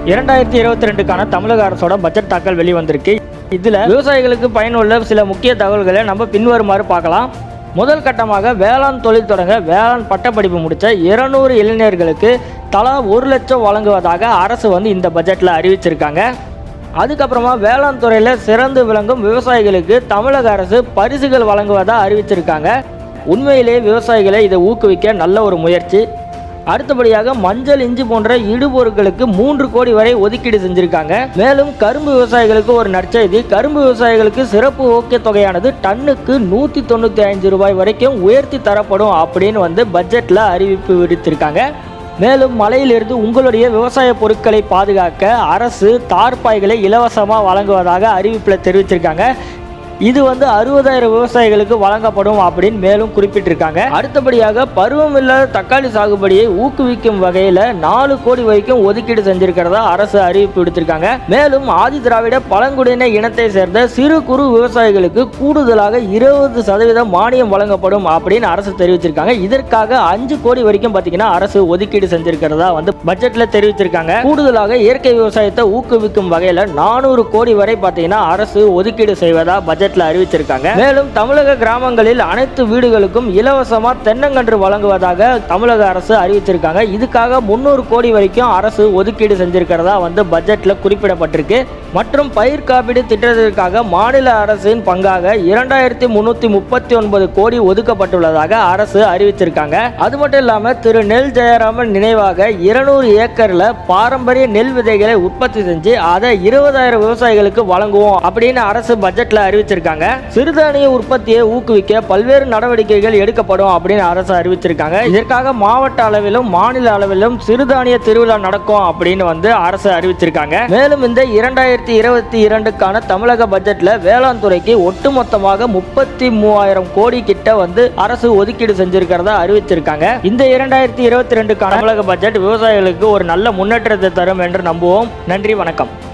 இரண்டாயிரத்தி இருபத்தி ரெண்டுக்கான தமிழக அரசோட பட்ஜெட் தாக்கல் வெளிவந்திருக்கு இதில் விவசாயிகளுக்கு பயனுள்ள சில முக்கிய தகவல்களை நம்ம பின்வருமாறு பார்க்கலாம் முதல் கட்டமாக வேளாண் தொழில் தொடங்க வேளாண் பட்டப்படிப்பு முடித்த இருநூறு இளைஞர்களுக்கு தலா ஒரு லட்சம் வழங்குவதாக அரசு வந்து இந்த பட்ஜெட்டில் அறிவிச்சிருக்காங்க அதுக்கப்புறமா வேளாண் துறையில் சிறந்து விளங்கும் விவசாயிகளுக்கு தமிழக அரசு பரிசுகள் வழங்குவதாக அறிவிச்சிருக்காங்க உண்மையிலேயே விவசாயிகளை இதை ஊக்குவிக்க நல்ல ஒரு முயற்சி அடுத்தபடியாக மஞ்சள் இஞ்சி போன்ற இடுபொருட்களுக்கு மூன்று கோடி வரை ஒதுக்கீடு செஞ்சிருக்காங்க மேலும் கரும்பு விவசாயிகளுக்கு ஒரு நற்செய்தி கரும்பு விவசாயிகளுக்கு சிறப்பு ஊக்கத் தொகையானது டன்னுக்கு நூற்றி தொண்ணூற்றி ஐந்து ரூபாய் வரைக்கும் உயர்த்தி தரப்படும் அப்படின்னு வந்து பட்ஜெட்டில் அறிவிப்பு விடுத்திருக்காங்க மேலும் மழையிலிருந்து உங்களுடைய விவசாய பொருட்களை பாதுகாக்க அரசு தார்பாய்களை இலவசமாக வழங்குவதாக அறிவிப்பில் தெரிவிச்சிருக்காங்க இது வந்து அறுபதாயிரம் விவசாயிகளுக்கு வழங்கப்படும் அப்படின்னு மேலும் குறிப்பிட்டிருக்காங்க அடுத்தபடியாக பருவமில்லாத தக்காளி சாகுபடியை ஊக்குவிக்கும் வகையில் நாலு கோடி வரைக்கும் ஒதுக்கீடு செஞ்சிருக்கிறதா அரசு அறிவிப்பு விடுத்திருக்காங்க மேலும் ஆதி திராவிட பழங்குடியின இனத்தை சேர்ந்த சிறு குறு விவசாயிகளுக்கு கூடுதலாக இருபது சதவீதம் மானியம் வழங்கப்படும் அப்படின்னு அரசு தெரிவிச்சிருக்காங்க இதற்காக அஞ்சு கோடி வரைக்கும் பார்த்தீங்கன்னா அரசு ஒதுக்கீடு செஞ்சிருக்கிறதா வந்து பட்ஜெட்ல தெரிவிச்சிருக்காங்க கூடுதலாக இயற்கை விவசாயத்தை ஊக்குவிக்கும் வகையில் நானூறு கோடி வரை பார்த்தீங்கன்னா அரசு ஒதுக்கீடு செய்வதா பட்ஜெட்ல அறிவிச்சிருக்காங்க மேலும் தமிழக கிராமங்களில் அனைத்து வீடுகளுக்கும் இலவசமா தென்னங்கன்று வழங்குவதாக தமிழக அரசு அறிவிச்சிருக்காங்க இதுக்காக முன்னூறு கோடி வரைக்கும் அரசு ஒதுக்கீடு செஞ்சிருக்கிறதா வந்து பட்ஜெட்ல குறிப்பிடப்பட்டிருக்கு மற்றும் பயிர் காப்பீடு திட்டத்திற்காக மாநில அரசின் பங்காக இரண்டாயிரத்தி முன்னூத்தி முப்பத்தி ஒன்பது கோடி ஒதுக்கப்பட்டுள்ளதாக அரசு அறிவிச்சிருக்காங்க அது மட்டும் இல்லாம திரு நெல் ஜெயராமன் நினைவாக இருநூறு ஏக்கர்ல பாரம்பரிய நெல் விதைகளை உற்பத்தி செஞ்சு அதை இருபதாயிரம் விவசாயிகளுக்கு வழங்குவோம் அப்படின்னு அரசு பட்ஜெட்ல அறிவிச்சிருக்காங்க சிறுதானிய உற்பத்தியை ஊக்குவிக்க பல்வேறு நடவடிக்கைகள் எடுக்கப்படும் அப்படின்னு அரசு அறிவிச்சிருக்காங்க இதற்காக மாவட்ட அளவிலும் மாநில அளவிலும் சிறுதானிய திருவிழா நடக்கும் அப்படின்னு வந்து அரசு அறிவிச்சிருக்காங்க மேலும் இந்த இரண்டாயிரத்தி இருபத்தி இரண்டுக்கான தமிழக பட்ஜெட்ல வேளாண் துறைக்கு ஒட்டுமொத்தமாக முப்பத்தி மூவாயிரம் கோடி கிட்ட வந்து அரசு ஒதுக்கீடு செஞ்சிருக்கிறதா அறிவிச்சிருக்காங்க இந்த இரண்டாயிரத்தி இருபத்தி ரெண்டுக்கான தமிழக பட்ஜெட் விவசாயிகளுக்கு ஒரு நல்ல முன்னேற்றத்தை தரும் என்று நம்புவோம் நன்றி வணக்கம்